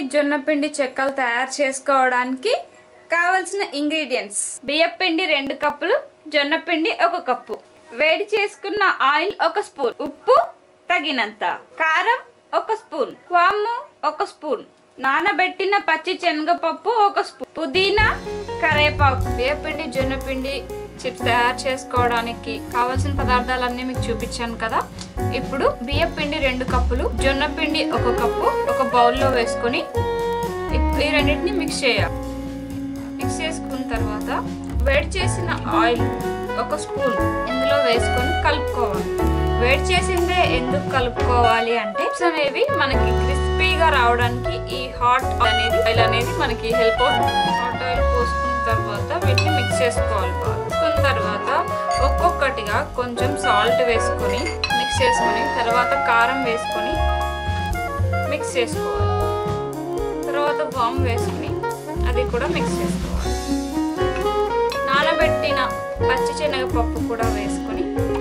జొన్నపిండి చెక్కలు తయారు చేసుకోవడానికి కావలసిన ఇంగ్రీడియంట్స్ బియ్యపిండి రెండు కప్పులు జొన్నపిండి ఒక కప్పు వేడి చేసుకున్న ఆయిల్ ఒక స్పూన్ ఉప్పు తగినంత కారం ఒక స్పూన్ వాము ఒక స్పూన్ నానబెట్టిన పచ్చి శనగపప్పు ఒక స్పూన్ పుదీనా కరేపాకు బియ్యపిండి జొన్నపిండి చిప్స్ తయారు చేసుకోవడానికి కావాల్సిన పదార్థాలన్నీ మీకు చూపించాను కదా ఇప్పుడు బియ్యపిండి రెండు కప్పులు జొన్నపిండి ఒక కప్పు ఒక బౌల్లో వేసుకొని ఈ రెండింటిని మిక్స్ చేయాలి మిక్స్ చేసుకున్న తర్వాత వేడి చేసిన ఆయిల్ ఒక స్పూన్ ఇందులో వేసుకొని కలుపుకోవాలి వేడి చేసిందే ఎందుకు కలుపుకోవాలి అంటే chips అనేవి మనకి క్రిస్పీగా రావడానికి ఈ హాట్ అనేది ఆయిల్ అనేది మనకి హెల్ప్ అవుతుంది హాట్ ఆయిల్ పోసుకున్న తర్వాత వీటిని మిక్స్ చేసుకోవాలి బాగా చేసుకున్న తర్వాత ఒక్కొక్కటిగా కొంచెం సాల్ట్ వేసుకొని మిక్స్ చేసుకొని తర్వాత కారం వేసుకొని మిక్స్ చేసుకోవాలి తర్వాత వామ్ వేసుకుని అది కూడా మిక్స్ చేసుకోవాలి నానబెట్టిన పచ్చి శనగపప్పు కూడా వేసుకొని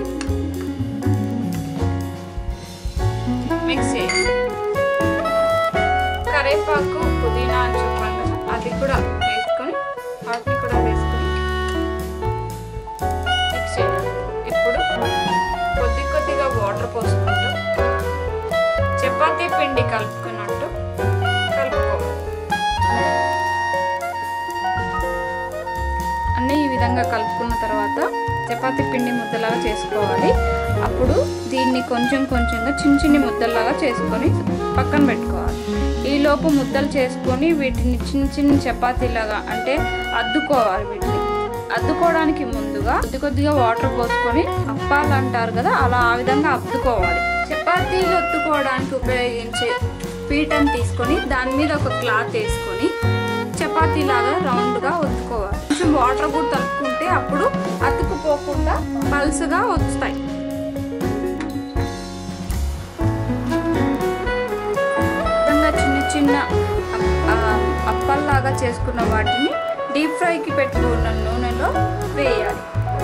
మిక్స్ చేయాలి కరేపాకు పుదీనా అని చెప్పాను కదా అది కూడా వేసుకొని వాటిని కూడా వేసుకొని మిక్స్ చేయాలి ఇప్పుడు కొద్ది కొద్దిగా వాటర్ పోసుకుంటూ చపాతీ పిండి కలుపుకున్నట్టు కలుపుకోవాలి అన్నీ ఈ విధంగా కలుపుకున్న తర్వాత చపాతీ పిండి ముద్దలాగా చేసుకోవాలి అప్పుడు దీన్ని కొంచెం కొంచెంగా చిన్న చిన్ని ముద్దల్లాగా చేసుకొని పక్కన పెట్టుకోవాలి ఈ లోపు ముద్దలు చేసుకొని వీటిని చిన్న చిన్న చపాతీలాగా అంటే అద్దుకోవాలి వీటిని అద్దుకోవడానికి ముందుగా కొద్ది కొద్దిగా వాటర్ పోసుకొని అప్పాలు అంటారు కదా అలా ఆ విధంగా అద్దుకోవాలి చపాతీలు ఒత్తుకోవడానికి ఉపయోగించే పీటను తీసుకొని దాని మీద ఒక క్లాత్ వేసుకొని చపాతీ లాగా రౌండ్ గా ఒత్తుకోవాలి కొంచెం వాటర్ కూడా తలుపుకుంటే అప్పుడు అతుకుపోకుండా పల్సగా వస్తాయి విధంగా చిన్న చిన్న అప్- ఆ, అప్పల్లాగా చేసుకున్న వాటిని డీప్ ఫ్రైకి పెట్టుకున్న నూనెలో వేయాలి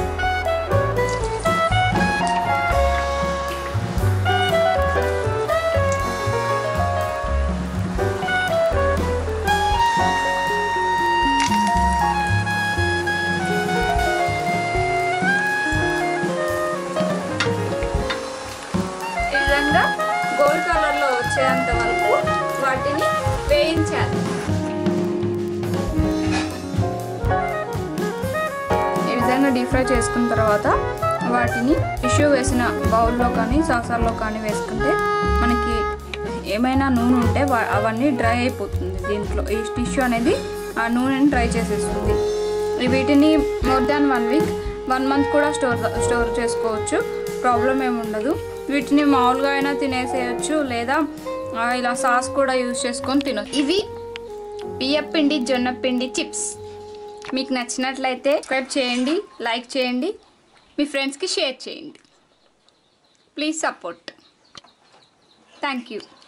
ఈ విధంగా గోల్డ్ కలర్ లో వచ్చేంత వరకు వాటిని వేయించాలి ఈ విధంగా డీప్ ఫ్రై చేసుకున్న తర్వాత వాటిని టిష్యూ వేసిన బౌల్లో కానీ సాసాల్లో కానీ వేసుకుంటే మనకి ఏమైనా నూనె ఉంటే వా- అవన్నీ డ్రై అయిపోతుంది దీంట్లో ఈ టిష్యూ అనేది ఆ నూనెని డ్రై చేసేస్తుంది ఈ వీటిని more than one week one month కూడా స్టోర్ స్టోర్ చేసుకోవచ్చు ప్రాబ్లం ఏమి ఉండదు వీటిని మామూలుగా అయినా తినేసేయచ్చు లేదా ఆ, ఇలా సాస్ కూడా యూజ్ చేసుకొని తినొచ్చు ఇవి బియ్యపిండి జొన్నపిండి చిప్స్ మీకు నచ్చినట్లయితే సబ్స్క్రైబ్ చేయండి లైక్ చేయండి మీ ఫ్రెండ్స్కి షేర్ చేయండి ప్లీజ్ సపోర్ట్ థ్యాంక్ యూ